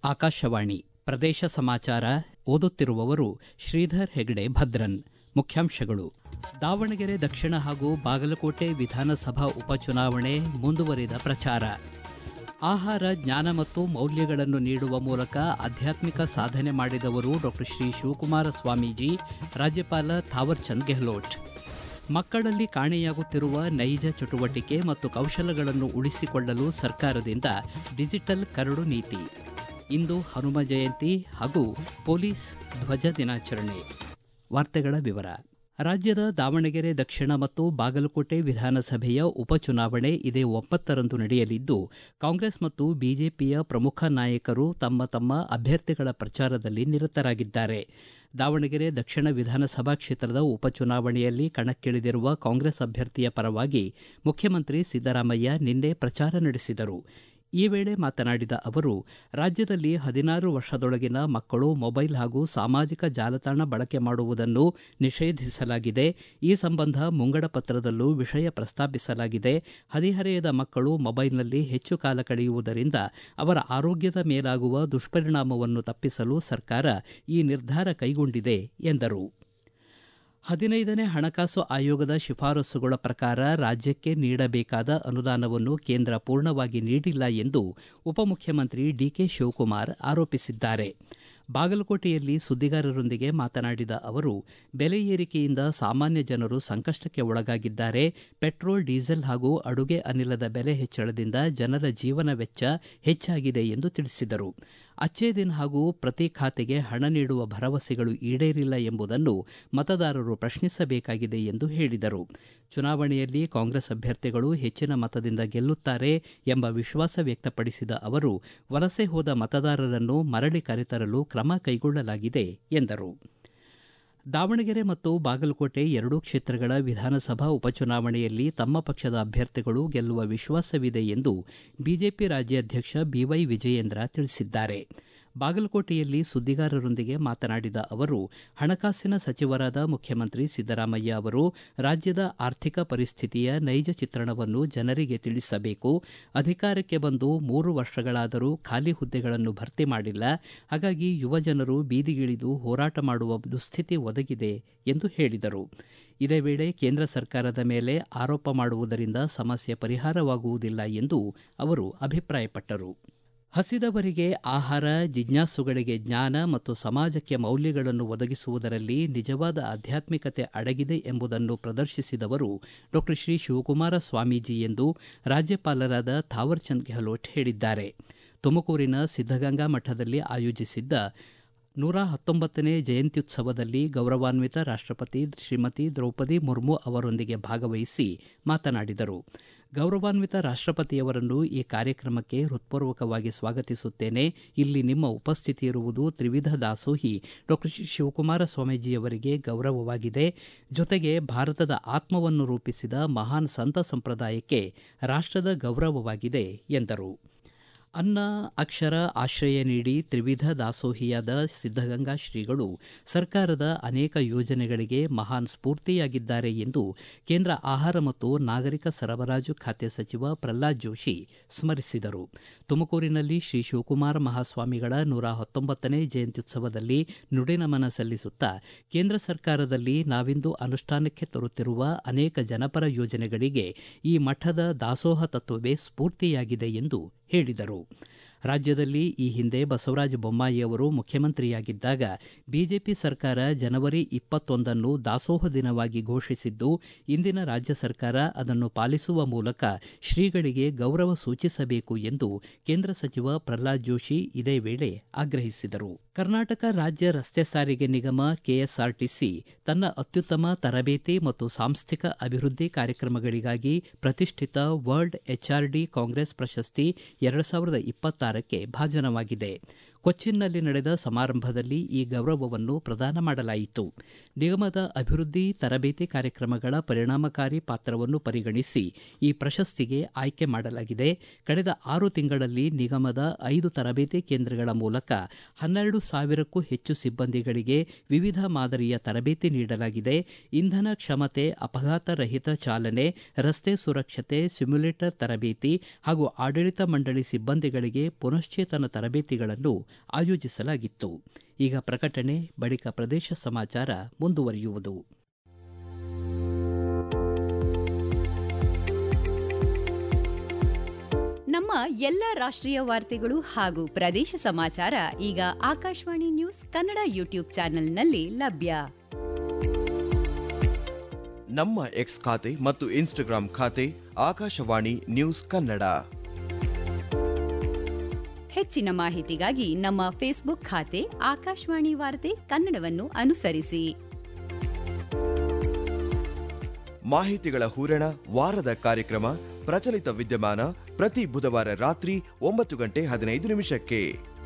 ಆಕಾಶವಾಣಿ ಪ್ರದೇಶ ಸಮಾಚಾರ ಓದುತ್ತಿರುವವರು ಶ್ರೀಧರ್ ಹೆಗಡೆ ಭದ್ರನ್ ಮುಖ್ಯಾಂಶಗಳು ದಾವಣಗೆರೆ ದಕ್ಷಿಣ ಹಾಗೂ ಬಾಗಲಕೋಟೆ ವಿಧಾನಸಭಾ ಉಪಚುನಾವಣೆ ಮುಂದುವರಿದ ಪ್ರಚಾರ ಆಹಾರ ಜ್ಞಾನ ಮತ್ತು ಮೌಲ್ಯಗಳನ್ನು ನೀಡುವ ಮೂಲಕ ಆಧ್ಯಾತ್ಮಿಕ ಸಾಧನೆ ಮಾಡಿದವರು ಡಾಕ್ಟರ್ ಶ್ರೀ ಶಿವಕುಮಾರ ಸ್ವಾಮೀಜಿ ರಾಜ್ಯಪಾಲ ಥಾವರ್ಚಂದ್ ಗೆಹ್ಲೋಟ್ ಮಕ್ಕಳಲ್ಲಿ ಕಾಣೆಯಾಗುತ್ತಿರುವ ನೈಜ ಚಟುವಟಿಕೆ ಮತ್ತು ಕೌಶಲಗಳನ್ನು ಉಳಿಸಿಕೊಳ್ಳಲು ಸರ್ಕಾರದಿಂದ ಡಿಜಿಟಲ್ ಕರಡು ನೀತಿ ಇಂದು ಹನುಮ ಜಯಂತಿ ಹಾಗೂ ಪೊಲೀಸ್ ಧ್ವಜ ದಿನಾಚರಣೆ ವಾರ್ತೆಗಳ ವಿವರ ರಾಜ್ಯದ ದಾವಣಗೆರೆ ದಕ್ಷಿಣ ಮತ್ತು ಬಾಗಲಕೋಟೆ ವಿಧಾನಸಭೆಯ ಉಪಚುನಾವಣೆ ಇದೇ ಒಂಬತ್ತರಂದು ನಡೆಯಲಿದ್ದು ಕಾಂಗ್ರೆಸ್ ಮತ್ತು ಬಿಜೆಪಿಯ ಪ್ರಮುಖ ನಾಯಕರು ತಮ್ಮ ತಮ್ಮ ಅಭ್ಯರ್ಥಿಗಳ ಪ್ರಚಾರದಲ್ಲಿ ನಿರತರಾಗಿದ್ದಾರೆ ದಾವಣಗೆರೆ ದಕ್ಷಿಣ ವಿಧಾನಸಭಾ ಕ್ಷೇತ್ರದ ಉಪಚುನಾವಣೆಯಲ್ಲಿ ಕಣಕ್ಕಿಳಿದಿರುವ ಕಾಂಗ್ರೆಸ್ ಅಭ್ಯರ್ಥಿಯ ಪರವಾಗಿ ಮುಖ್ಯಮಂತ್ರಿ ಸಿದ್ದರಾಮಯ್ಯ ನಿನ್ನೆ ಪ್ರಚಾರ ನಡೆಸಿದರು ಈ ವೇಳೆ ಮಾತನಾಡಿದ ಅವರು ರಾಜ್ಯದಲ್ಲಿ ಹದಿನಾರು ವರ್ಷದೊಳಗಿನ ಮಕ್ಕಳು ಮೊಬೈಲ್ ಹಾಗೂ ಸಾಮಾಜಿಕ ಜಾಲತಾಣ ಬಳಕೆ ಮಾಡುವುದನ್ನು ನಿಷೇಧಿಸಲಾಗಿದೆ ಈ ಸಂಬಂಧ ಮುಂಗಡ ಪತ್ರದಲ್ಲೂ ವಿಷಯ ಪ್ರಸ್ತಾಪಿಸಲಾಗಿದೆ ಹದಿಹರೆಯದ ಮಕ್ಕಳು ಮೊಬೈಲ್ನಲ್ಲಿ ಹೆಚ್ಚು ಕಾಲ ಕಳೆಯುವುದರಿಂದ ಅವರ ಆರೋಗ್ಯದ ಮೇಲಾಗುವ ದುಷ್ಪರಿಣಾಮವನ್ನು ತಪ್ಪಿಸಲು ಸರ್ಕಾರ ಈ ನಿರ್ಧಾರ ಕೈಗೊಂಡಿದೆ ಎಂದರು ಹದಿನೈದನೇ ಹಣಕಾಸು ಆಯೋಗದ ಶಿಫಾರಸುಗಳ ಪ್ರಕಾರ ರಾಜ್ಯಕ್ಕೆ ನೀಡಬೇಕಾದ ಅನುದಾನವನ್ನು ಕೇಂದ್ರ ಪೂರ್ಣವಾಗಿ ನೀಡಿಲ್ಲ ಎಂದು ಉಪಮುಖ್ಯಮಂತ್ರಿ ಡಿಕೆ ಶಿವಕುಮಾರ್ ಆರೋಪಿಸಿದ್ದಾರೆ ಬಾಗಲಕೋಟೆಯಲ್ಲಿ ಸುದ್ದಿಗಾರರೊಂದಿಗೆ ಮಾತನಾಡಿದ ಅವರು ಬೆಲೆ ಏರಿಕೆಯಿಂದ ಸಾಮಾನ್ಯ ಜನರು ಸಂಕಷ್ಟಕ್ಕೆ ಒಳಗಾಗಿದ್ದಾರೆ ಪೆಟ್ರೋಲ್ ಡೀಸೆಲ್ ಹಾಗೂ ಅಡುಗೆ ಅನಿಲದ ಬೆಲೆ ಹೆಚ್ಚಳದಿಂದ ಜನರ ಜೀವನ ವೆಚ್ಚ ಹೆಚ್ಚಾಗಿದೆ ಎಂದು ತಿಳಿಸಿದರು ಅಚ್ಚೇ ದಿನ್ ಹಾಗೂ ಪ್ರತಿ ಖಾತೆಗೆ ಹಣ ನೀಡುವ ಭರವಸೆಗಳು ಈಡೇರಿಲ್ಲ ಎಂಬುದನ್ನು ಮತದಾರರು ಪ್ರಶ್ನಿಸಬೇಕಾಗಿದೆ ಎಂದು ಹೇಳಿದರು ಚುನಾವಣೆಯಲ್ಲಿ ಕಾಂಗ್ರೆಸ್ ಅಭ್ಯರ್ಥಿಗಳು ಹೆಚ್ಚಿನ ಮತದಿಂದ ಗೆಲ್ಲುತ್ತಾರೆ ಎಂಬ ವಿಶ್ವಾಸ ವ್ಯಕ್ತಪಡಿಸಿದ ಅವರು ವಲಸೆ ಹೋದ ಮತದಾರರನ್ನು ಮರಳಿ ಕರೆತರಲು ಕ್ರಮ ಕೈಗೊಳ್ಳಲಾಗಿದೆ ಎಂದರು ದಾವಣಗೆರೆ ಮತ್ತು ಬಾಗಲಕೋಟೆ ಎರಡೂ ಕ್ಷೇತ್ರಗಳ ವಿಧಾನಸಭಾ ಉಪಚುನಾವಣೆಯಲ್ಲಿ ತಮ್ಮ ಪಕ್ಷದ ಅಭ್ಯರ್ಥಿಗಳು ಗೆಲ್ಲುವ ವಿಶ್ವಾಸವಿದೆ ಎಂದು ಬಿಜೆಪಿ ರಾಜ್ಯಾಧ್ಯಕ್ಷ ಬಿವೈ ವಿಜಯೇಂದ್ರ ತಿಳಿಸಿದ್ದಾರೆ ಬಾಗಲಕೋಟೆಯಲ್ಲಿ ಸುದ್ದಿಗಾರರೊಂದಿಗೆ ಮಾತನಾಡಿದ ಅವರು ಹಣಕಾಸಿನ ಸಚಿವರಾದ ಮುಖ್ಯಮಂತ್ರಿ ಸಿದ್ದರಾಮಯ್ಯ ಅವರು ರಾಜ್ಯದ ಆರ್ಥಿಕ ಪರಿಸ್ಥಿತಿಯ ನೈಜ ಚಿತ್ರಣವನ್ನು ಜನರಿಗೆ ತಿಳಿಸಬೇಕು ಅಧಿಕಾರಕ್ಕೆ ಬಂದು ಮೂರು ವರ್ಷಗಳಾದರೂ ಖಾಲಿ ಹುದ್ದೆಗಳನ್ನು ಭರ್ತಿ ಮಾಡಿಲ್ಲ ಹಾಗಾಗಿ ಯುವಜನರು ಬೀದಿಗಿಳಿದು ಹೋರಾಟ ಮಾಡುವ ದುಸ್ಥಿತಿ ಒದಗಿದೆ ಎಂದು ಹೇಳಿದರು ಇದೇ ವೇಳೆ ಕೇಂದ್ರ ಸರ್ಕಾರದ ಮೇಲೆ ಆರೋಪ ಮಾಡುವುದರಿಂದ ಸಮಸ್ಯೆ ಪರಿಹಾರವಾಗುವುದಿಲ್ಲ ಎಂದು ಅವರು ಅಭಿಪ್ರಾಯಪಟ್ಟರು ಹಸಿದವರಿಗೆ ಆಹಾರ ಜಿಜ್ಞಾಸುಗಳಿಗೆ ಜ್ಞಾನ ಮತ್ತು ಸಮಾಜಕ್ಕೆ ಮೌಲ್ಯಗಳನ್ನು ಒದಗಿಸುವುದರಲ್ಲಿ ನಿಜವಾದ ಆಧ್ಯಾತ್ಮಿಕತೆ ಅಡಗಿದೆ ಎಂಬುದನ್ನು ಪ್ರದರ್ಶಿಸಿದವರು ಡಾಕ್ಟರ್ ಶ್ರೀ ಶಿವಕುಮಾರ ಸ್ವಾಮೀಜಿ ಎಂದು ರಾಜ್ಯಪಾಲರಾದ ಥಾವರ್ಚಂದ್ ಗೆಹ್ಲೋಟ್ ಹೇಳಿದ್ದಾರೆ ತುಮಕೂರಿನ ಸಿದ್ದಗಂಗಾ ಮಠದಲ್ಲಿ ಆಯೋಜಿಸಿದ್ದ ನೂರ ಹತ್ತೊಂಬತ್ತನೇ ಜಯಂತ್ಯುತ್ಸವದಲ್ಲಿ ಗೌರವಾನ್ವಿತ ರಾಷ್ಟಪತಿ ಶ್ರೀಮತಿ ದ್ರೌಪದಿ ಮುರ್ಮು ಅವರೊಂದಿಗೆ ಭಾಗವಹಿಸಿ ಮಾತನಾಡಿದರು ಗೌರವಾನ್ವಿತ ರಾಷ್ಟಪತಿಯವರನ್ನು ಈ ಕಾರ್ಯಕ್ರಮಕ್ಕೆ ಹೃತ್ಪೂರ್ವಕವಾಗಿ ಸ್ವಾಗತಿಸುತ್ತೇನೆ ಇಲ್ಲಿ ನಿಮ್ಮ ಉಪಸ್ಥಿತಿ ಇರುವುದು ತ್ರಿವಿಧ ದಾಸೋಹಿ ಡಾಕ್ಟರ್ ಶಿವಕುಮಾರ ಸ್ವಾಮೀಜಿಯವರಿಗೆ ಗೌರವವಾಗಿದೆ ಜೊತೆಗೆ ಭಾರತದ ಆತ್ಮವನ್ನು ರೂಪಿಸಿದ ಮಹಾನ್ ಸಂತ ಸಂಪ್ರದಾಯಕ್ಕೆ ರಾಷ್ಟದ ಗೌರವವಾಗಿದೆ ಎಂದರು ಅನ್ನ ಅಕ್ಷರ ಆಶ್ರಯ ನೀಡಿ ತ್ರಿವಿಧ ದಾಸೋಹಿಯಾದ ಸಿದ್ದಗಂಗಾ ಶ್ರೀಗಳು ಸರ್ಕಾರದ ಅನೇಕ ಯೋಜನೆಗಳಿಗೆ ಮಹಾನ್ ಸ್ಫೂರ್ತಿಯಾಗಿದ್ದಾರೆ ಎಂದು ಕೇಂದ್ರ ಆಹಾರ ಮತ್ತು ನಾಗರಿಕ ಸರಬರಾಜು ಖಾತೆ ಸಚಿವ ಪ್ರಹ್ಲಾದ್ ಜೋಶಿ ಸ್ಮರಿಸಿದರು ತುಮಕೂರಿನಲ್ಲಿ ಶ್ರೀ ಶಿವಕುಮಾರ ಮಹಾಸ್ವಾಮಿಗಳ ನೂರ ಹತ್ತೊಂಬತ್ತನೇ ಜಯಂತ್ಯುತ್ಸವದಲ್ಲಿ ನುಡಿನಮನ ಸಲ್ಲಿಸುತ್ತಾ ಕೇಂದ್ರ ಸರ್ಕಾರದಲ್ಲಿ ನಾವಿಂದು ಅನುಷ್ಠಾನಕ್ಕೆ ತರುತ್ತಿರುವ ಅನೇಕ ಜನಪರ ಯೋಜನೆಗಳಿಗೆ ಈ ಮಠದ ದಾಸೋಹ ತತ್ವವೇ ಸ್ಫೂರ್ತಿಯಾಗಿದೆ ಎಂದು ಹೇಳಿದರು ರಾಜ್ಯದಲ್ಲಿ ಈ ಹಿಂದೆ ಬಸವರಾಜ ಬೊಮ್ಮಾಯಿ ಅವರು ಮುಖ್ಯಮಂತ್ರಿಯಾಗಿದ್ದಾಗ ಬಿಜೆಪಿ ಸರ್ಕಾರ ಜನವರಿ ಇಪ್ಪತ್ತೊಂದನ್ನು ದಾಸೋಹ ದಿನವಾಗಿ ಘೋಷಿಸಿದ್ದು ಇಂದಿನ ರಾಜ್ಯ ಸರ್ಕಾರ ಅದನ್ನು ಪಾಲಿಸುವ ಮೂಲಕ ಶ್ರೀಗಳಿಗೆ ಗೌರವ ಸೂಚಿಸಬೇಕು ಎಂದು ಕೇಂದ್ರ ಸಚಿವ ಪ್ರಹ್ಲಾದ್ ಜೋಶಿ ಇದೇ ವೇಳೆ ಆಗ್ರಹಿಸಿದರು ಕರ್ನಾಟಕ ರಾಜ್ಯ ರಸ್ತೆ ಸಾರಿಗೆ ನಿಗಮ ಕೆಎಸ್ಆರ್ಟಿಸಿ ತನ್ನ ಅತ್ಯುತ್ತಮ ತರಬೇತಿ ಮತ್ತು ಸಾಂಸ್ಥಿಕ ಅಭಿವೃದ್ಧಿ ಕಾರ್ಯಕ್ರಮಗಳಿಗಾಗಿ ಪ್ರತಿಷ್ಠಿತ ವರ್ಲ್ಡ್ ಎಚ್ಆರ್ಡಿ ಕಾಂಗ್ರೆಸ್ ಪ್ರಶಸ್ತಿ ಎರಡು ಸಾವಿರದ ಇಪ್ಪತ್ತಾರಕ್ಕೆ ಭಾಜನವಾಗಿದೆ ಕೊಚ್ಚಿನ್ನಲ್ಲಿ ನಡೆದ ಸಮಾರಂಭದಲ್ಲಿ ಈ ಗೌರವವನ್ನು ಪ್ರದಾನ ಮಾಡಲಾಯಿತು ನಿಗಮದ ಅಭಿವೃದ್ಧಿ ತರಬೇತಿ ಕಾರ್ಯಕ್ರಮಗಳ ಪರಿಣಾಮಕಾರಿ ಪಾತ್ರವನ್ನು ಪರಿಗಣಿಸಿ ಈ ಪ್ರಶಸ್ತಿಗೆ ಆಯ್ಕೆ ಮಾಡಲಾಗಿದೆ ಕಳೆದ ಆರು ತಿಂಗಳಲ್ಲಿ ನಿಗಮದ ಐದು ತರಬೇತಿ ಕೇಂದ್ರಗಳ ಮೂಲಕ ಹನ್ನೆರಡು ಸಾವಿರಕ್ಕೂ ಹೆಚ್ಚು ಸಿಬ್ಬಂದಿಗಳಿಗೆ ವಿವಿಧ ಮಾದರಿಯ ತರಬೇತಿ ನೀಡಲಾಗಿದೆ ಇಂಧನ ಕ್ಷಮತೆ ಅಪಘಾತ ರಹಿತ ಚಾಲನೆ ರಸ್ತೆ ಸುರಕ್ಷತೆ ಸಿಮ್ಯುಲೇಟರ್ ತರಬೇತಿ ಹಾಗೂ ಆಡಳಿತ ಮಂಡಳಿ ಸಿಬ್ಬಂದಿಗಳಿಗೆ ಪುನಶ್ಚೇತನ ತರಬೇತಿಗಳನ್ನು ಆಯೋಜಿಸಲಾಗಿತ್ತು ಈಗ ಪ್ರಕಟಣೆ ಬಳಿಕ ಪ್ರದೇಶ ಸಮಾಚಾರ ಮುಂದುವರಿಯುವುದು ನಮ್ಮ ಎಲ್ಲ ರಾಷ್ಟ್ರೀಯ ವಾರ್ತೆಗಳು ಹಾಗೂ ಪ್ರದೇಶ ಸಮಾಚಾರ ಈಗ ಆಕಾಶವಾಣಿ ನ್ಯೂಸ್ ಕನ್ನಡ ಯೂಟ್ಯೂಬ್ ಚಾನೆಲ್ನಲ್ಲಿ ಲಭ್ಯ ನಮ್ಮ ಎಕ್ಸ್ ಖಾತೆ ಮತ್ತು ಇನ್ಸ್ಟಾಗ್ರಾಂ ಖಾತೆ ಆಕಾಶವಾಣಿ ನ್ಯೂಸ್ ಕನ್ನಡ ಹೆಚ್ಚಿನ ಮಾಹಿತಿಗಾಗಿ ನಮ್ಮ ಫೇಸ್ಬುಕ್ ಖಾತೆ ಆಕಾಶವಾಣಿ ವಾರ್ತೆ ಕನ್ನಡವನ್ನು ಅನುಸರಿಸಿ ಮಾಹಿತಿಗಳ ಹೂರಣ ವಾರದ ಕಾರ್ಯಕ್ರಮ ಪ್ರಚಲಿತ ವಿದ್ಯಮಾನ ಪ್ರತಿ ಬುಧವಾರ ರಾತ್ರಿ ಒಂಬತ್ತು ಗಂಟೆ ಹದಿನೈದು ನಿಮಿಷಕ್ಕೆ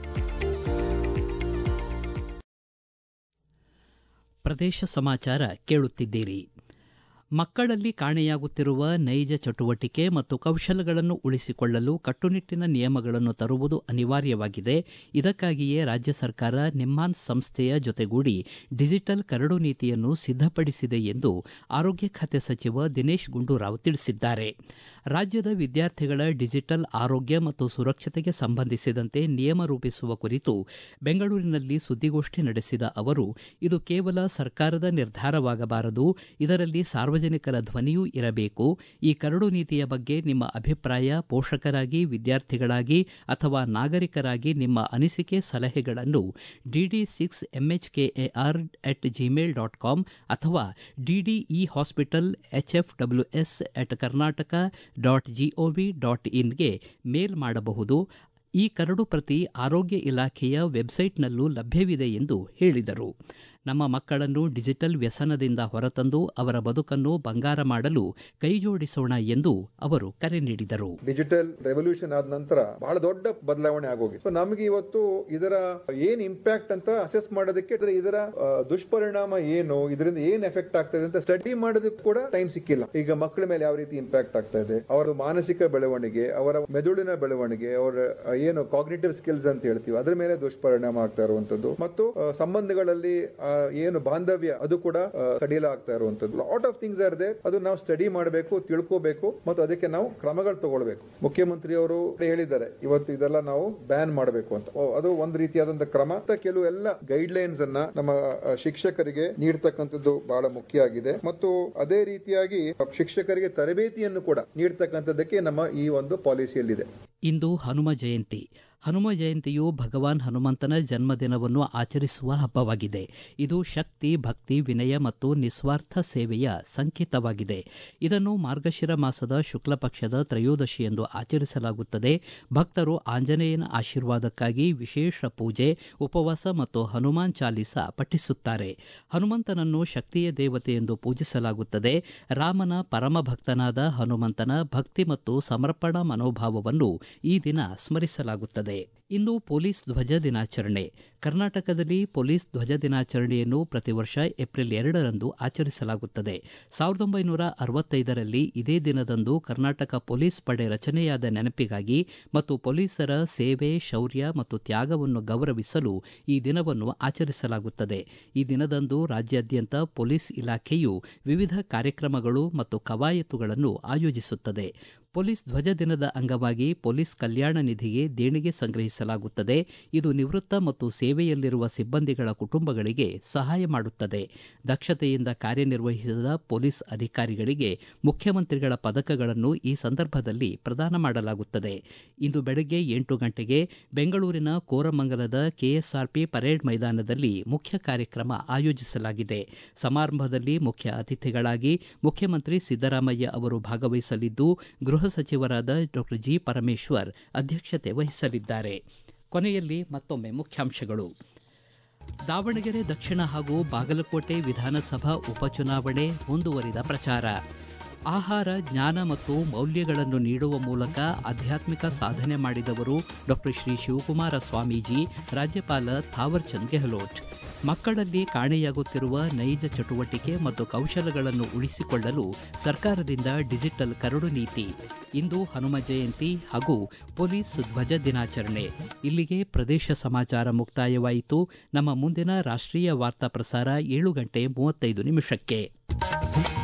ಪ್ರದೇಶ ಸಮಾಚಾರ ಕೇಳುತ್ತಿದ್ದೀರಿ ಮಕ್ಕಳಲ್ಲಿ ಕಾಣೆಯಾಗುತ್ತಿರುವ ನೈಜ ಚಟುವಟಿಕೆ ಮತ್ತು ಕೌಶಲಗಳನ್ನು ಉಳಿಸಿಕೊಳ್ಳಲು ಕಟ್ಟುನಿಟ್ಟಿನ ನಿಯಮಗಳನ್ನು ತರುವುದು ಅನಿವಾರ್ಯವಾಗಿದೆ ಇದಕ್ಕಾಗಿಯೇ ರಾಜ್ಯ ಸರ್ಕಾರ ನಿಮ್ಹಾನ್ಸ್ ಸಂಸ್ಥೆಯ ಜೊತೆಗೂಡಿ ಡಿಜಿಟಲ್ ಕರಡು ನೀತಿಯನ್ನು ಸಿದ್ಧಪಡಿಸಿದೆ ಎಂದು ಆರೋಗ್ಯ ಖಾತೆ ಸಚಿವ ದಿನೇಶ್ ಗುಂಡೂರಾವ್ ತಿಳಿಸಿದ್ದಾರೆ ರಾಜ್ಯದ ವಿದ್ಯಾರ್ಥಿಗಳ ಡಿಜಿಟಲ್ ಆರೋಗ್ಯ ಮತ್ತು ಸುರಕ್ಷತೆಗೆ ಸಂಬಂಧಿಸಿದಂತೆ ನಿಯಮ ರೂಪಿಸುವ ಕುರಿತು ಬೆಂಗಳೂರಿನಲ್ಲಿ ಸುದ್ದಿಗೋಷ್ಠಿ ನಡೆಸಿದ ಅವರು ಇದು ಕೇವಲ ಸರ್ಕಾರದ ನಿರ್ಧಾರವಾಗಬಾರದು ಇದರಲ್ಲಿ ಸಾರ್ವಜನಿಕರ ಧ್ವನಿಯೂ ಇರಬೇಕು ಈ ಕರಡು ನೀತಿಯ ಬಗ್ಗೆ ನಿಮ್ಮ ಅಭಿಪ್ರಾಯ ಪೋಷಕರಾಗಿ ವಿದ್ಯಾರ್ಥಿಗಳಾಗಿ ಅಥವಾ ನಾಗರಿಕರಾಗಿ ನಿಮ್ಮ ಅನಿಸಿಕೆ ಸಲಹೆಗಳನ್ನು DD six MHKAR at Gmail dot com ಅಥವಾ DDE hospital HFWS at Karnataka dot GOV dot ಇನ್ಗೆ ಮೇಲ್ ಮಾಡಬಹುದು ಈ ಕರಡು ಪ್ರತಿ ಆರೋಗ್ಯ ಇಲಾಖೆಯ ವೆಬ್ಸೈಟ್ನಲ್ಲೂ ಲಭ್ಯವಿದೆ ಎಂದು ಹೇಳಿದರು ನಮ್ಮ ಮಕ್ಕಳನ್ನು ಡಿಜಿಟಲ್ ವ್ಯಸನದಿಂದ ಹೊರತಂದು ಅವರ ಬದುಕನ್ನು ಬಂಗಾರ ಮಾಡಲು ಕೈಜೋಡಿಸೋಣ ಎಂದು ಅವರು ಕರೆ ನೀಡಿದರು ಡಿಜಿಟಲ್ ರೆವಲ್ಯೂಷನ್ ಆದ ನಂತರ ಬಹಳ ದೊಡ್ಡ ಬದಲಾವಣೆ ಆಗೋಗಿದೆ ಸೊ ನಮಗೆ ಇವತ್ತು ಇದರ ಏನ್ ಇಂಪ್ಯಾಕ್ಟ್ ಅಂತ ಅಸೆಸ್ ಮಾಡೋದಕ್ಕೆ ಇದರ- ಇದರ ಆ, ದುಷ್ಪರಿಣಾಮ ಏನು ಇದರಿಂದ ಏನ್ ಎಫೆಕ್ಟ್ ಆಗ್ತದೆ ಅಂತ ಸ್ಟಡಿ ಮಾಡೋದಕ್ಕೆ ಕೂಡ ಟೈಮ್ ಸಿಕ್ಕಿಲ್ಲ ಈಗ ಮಕ್ಕಳ ಮೇಲೆ ಯಾವ ರೀತಿ ಇಂಪ್ಯಾಕ್ಟ್ ಆಗ್ತಾ ಇದೆ ಅವರ ಮಾನಸಿಕ ಬೆಳವಣಿಗೆ ಅವರ ಮೆದುಳಿನ ಬೆಳವಣಿಗೆ ಅವರ ಆ, ಏನು ಕಾಗ್ನೇಟಿವ್ ಸ್ಕಿಲ್ಸ್ ಅಂತ ಹೇಳ್ತೀವಿ ಅದರ ಮೇಲೆ ದುಷ್ಪರಿಣಾಮ ಆಗ್ತಾ ಇರುವಂತದ್ದು ಮತ್ತು ಆ, ಸಂಬಂಧಗಳಲ್ಲಿ ಆ, ಏನು ಬಾಂಧವ್ಯ ಅದು ಕೂಡ ಕಡಿಲಾಗ್ತಾ ಇರುವಂತದ್ದು lot of things are there ಅದು ನಾವು ಸ್ಟಡಿ ಮಾಡಬೇಕು ತಿಳ್ಕೋಬೇಕು ಮತ್ತು ಅದಕ್ಕೆ ನಾವು ಕ್ರಮಗಳು ತಗೊಳ್ಬೇಕು ಮುಖ್ಯಮಂತ್ರಿ ಅವರು ಹೇಳಿದ್ದಾರೆ ಇವತ್ತು ಇದೆಲ್ಲ ನಾವು ಬ್ಯಾನ್ ಮಾಡಬೇಕು ಅಂತ ಓ, ಅದು ಒಂದು ರೀತಿಯಾದಂತಹ ಕ್ರಮ ಮತ್ತೆ ಕೆಲವು ಎಲ್ಲ ಗೈಡ್ ಲೈನ್ಸ್ ಅನ್ನ ನಮ್ಮ ಆ, ಶಿಕ್ಷಕರಿಗೆ ನೀಡ್ತಕ್ಕಂಥದ್ದು ಬಹಳ ಮುಖ್ಯ ಆಗಿದೆ ಮತ್ತು ಅದೇ ರೀತಿಯಾಗಿ ಶಿಕ್ಷಕರಿಗೆ ತರಬೇತಿಯನ್ನು ಕೂಡ ನೀಡ್ತಕ್ಕಂಥದ್ದಕ್ಕೆ ನಮ್ಮ ಈ ಒಂದು ಪಾಲಿಸಿಯಲ್ಲಿದೆ ಇಂದು ಹನುಮ ಜಯಂತಿ ಹನುಮ ಜಯಂತಿಯು ಭಗವಾನ್ ಹನುಮಂತನ ಜನ್ಮದಿನವನ್ನು ಆಚರಿಸುವ ಹಬ್ಬವಾಗಿದೆ ಇದು ಶಕ್ತಿ ಭಕ್ತಿ ವಿನಯ ಮತ್ತು ನಿಸ್ವಾರ್ಥ ಸೇವೆಯ ಸಂಕೇತವಾಗಿದೆ ಇದನ್ನು ಮಾರ್ಗಶಿರ ಮಾಸದ ಶುಕ್ಲ ಪಕ್ಷದ ತ್ರಯೋದಶಿ ಎಂದು ಆಚರಿಸಲಾಗುತ್ತದೆ ಭಕ್ತರು ಆಂಜನೇಯನ ಆಶೀರ್ವಾದಕ್ಕಾಗಿ ವಿಶೇಷ ಪೂಜೆ ಉಪವಾಸ ಮತ್ತು ಹನುಮಾನ್ ಚಾಲಿಸ ಪಠಿಸುತ್ತಾರೆ ಹನುಮಂತನನ್ನು ಶಕ್ತಿಯ ದೇವತೆ ಎಂದು ಪೂಜಿಸಲಾಗುತ್ತದೆ ರಾಮನ ಪರಮ ಭಕ್ತನಾದ ಹನುಮಂತನ ಭಕ್ತಿ ಮತ್ತು ಸಮರ್ಪಣಾ ಮನೋಭಾವವನ್ನು ಈ ದಿನ ಸ್ಮರಿಸಲಾಗುತ್ತದೆ ಇಂದು ಪೊಲೀಸ್ ಧ್ವಜ ದಿನಾಚರಣೆ ಕರ್ನಾಟಕದಲ್ಲಿ ಪೊಲೀಸ್ ಧ್ವಜ ದಿನಾಚರಣೆಯನ್ನು ಪ್ರತಿ ವರ್ಷ ಏಪ್ರಿಲ್ ಎರಡರಂದು ಆಚರಿಸಲಾಗುತ್ತದೆ ಸಾವಿರದ ಒಂಬೈನೂರ ಅರವತ್ತೈದರಲ್ಲಿ ಇದೇ ದಿನದಂದು ಕರ್ನಾಟಕ ಪೊಲೀಸ್ ಪಡೆ ರಚನೆಯಾದ ನೆನಪಿಗಾಗಿ ಮತ್ತು ಪೊಲೀಸರ ಸೇವೆ ಶೌರ್ಯ ಮತ್ತು ತ್ಯಾಗವನ್ನು ಗೌರವಿಸಲು ಈ ದಿನವನ್ನು ಆಚರಿಸಲಾಗುತ್ತದೆ ಈ ದಿನದಂದು ರಾಜ್ಯಾದ್ಯಂತ ಪೊಲೀಸ್ ಇಲಾಖೆಯು ವಿವಿಧ ಕಾರ್ಯಕ್ರಮಗಳು ಮತ್ತು ಕವಾಯತುಗಳನ್ನು ಆಯೋಜಿಸುತ್ತದೆ ಪೊಲೀಸ್ ಧ್ವಜ ದಿನದ ಅಂಗವಾಗಿ ಪೊಲೀಸ್ ಕಲ್ಯಾಣ ನಿಧಿಗೆ ದೇಣಿಗೆ ಸಂಗ್ರಹಿಸಲಾಗುತ್ತದೆ ಇದು ನಿವೃತ್ತ ಮತ್ತು ಸೇವೆಯಲ್ಲಿರುವ ಸಿಬ್ಬಂದಿಗಳ ಕುಟುಂಬಗಳಿಗೆ ಸಹಾಯ ಮಾಡುತ್ತದೆ ದಕ್ಷತೆಯಿಂದ ಕಾರ್ಯನಿರ್ವಹಿಸಿದ ಪೊಲೀಸ್ ಅಧಿಕಾರಿಗಳಿಗೆ ಮುಖ್ಯಮಂತ್ರಿಗಳ ಪದಕಗಳನ್ನು ಈ ಸಂದರ್ಭದಲ್ಲಿ ಪ್ರದಾನ ಮಾಡಲಾಗುತ್ತದೆ ಇಂದು ಬೆಳಗ್ಗೆ ಎಂಟು ಗಂಟೆಗೆ ಬೆಂಗಳೂರಿನ ಕೋರಮಂಗಲದ ಕೆಎಸ್ಆರ್ಪಿ ಪರೇಡ್ ಮೈದಾನದಲ್ಲಿ ಮುಖ್ಯ ಕಾರ್ಯಕ್ರಮ ಆಯೋಜಿಸಲಾಗಿದೆ ಸಮಾರಂಭದಲ್ಲಿ ಮುಖ್ಯ ಅತಿಥಿಗಳಾಗಿ ಮುಖ್ಯಮಂತ್ರಿ ಸಿದ್ದರಾಮಯ್ಯ ಅವರು ಭಾಗವಹಿಸಲಿದ್ದು ಗೃಹ ಸಚಿವರಾದ ಡಾಕ್ಟರ್ ಜಿ ಪರಮೇಶ್ವರ್ ಅಧ್ಯಕ್ಷತೆ ವಹಿಸಲಿದ್ದಾರೆ ಕೊನೆಯಲ್ಲಿ ಮತ್ತೊಮ್ಮೆ ಮುಖ್ಯಾಂಶಗಳು ದಾವಣಗೆರೆ ದಕ್ಷಿಣ ಹಾಗೂ ಬಾಗಲಕೋಟೆ ವಿಧಾನಸಭಾ ಉಪಚುನಾವಣೆ ಮುಂದುವರಿದ ಪ್ರಚಾರ ಆಹಾರ ಜ್ಞಾನ ಮತ್ತು ಮೌಲ್ಯಗಳನ್ನು ನೀಡುವ ಮೂಲಕ ಆಧ್ಯಾತ್ಮಿಕ ಸಾಧನೆ ಮಾಡಿದವರು ಡಾಕ್ಟರ್ ಶ್ರೀ ಶಿವಕುಮಾರ ಸ್ವಾಮೀಜಿ ರಾಜ್ಯಪಾಲ ಥಾವರ್ಚಂದ್ ಗೆಹ್ಲೋಟ್ ಮಕ್ಕಳಲ್ಲಿ ಕಾಣೆಯಾಗುತ್ತಿರುವ ನೈಜ ಚಟುವಟಿಕೆ ಮತ್ತು ಕೌಶಲಗಳನ್ನು ಉಳಿಸಿಕೊಳ್ಳಲು ಸರ್ಕಾರದಿಂದ ಡಿಜಿಟಲ್ ಕರಡು ನೀತಿ ಇಂದು ಹನುಮ ಜಯಂತಿ ಹಾಗೂ ಪೊಲೀಸ್ ಧ್ವಜ ದಿನಾಚರಣೆ ಇಲ್ಲಿಗೆ ಪ್ರದೇಶ ಸಮಾಚಾರ ಮುಕ್ತಾಯವಾಯಿತು ನಮ್ಮ ಮುಂದಿನ ರಾಷ್ಟ್ರೀಯ ವಾರ್ತಾ ಪ್ರಸಾರ ಏಳು ಗಂಟೆ ಮೂವತ್ತೈದು ನಿಮಿಷಕ್ಕೆ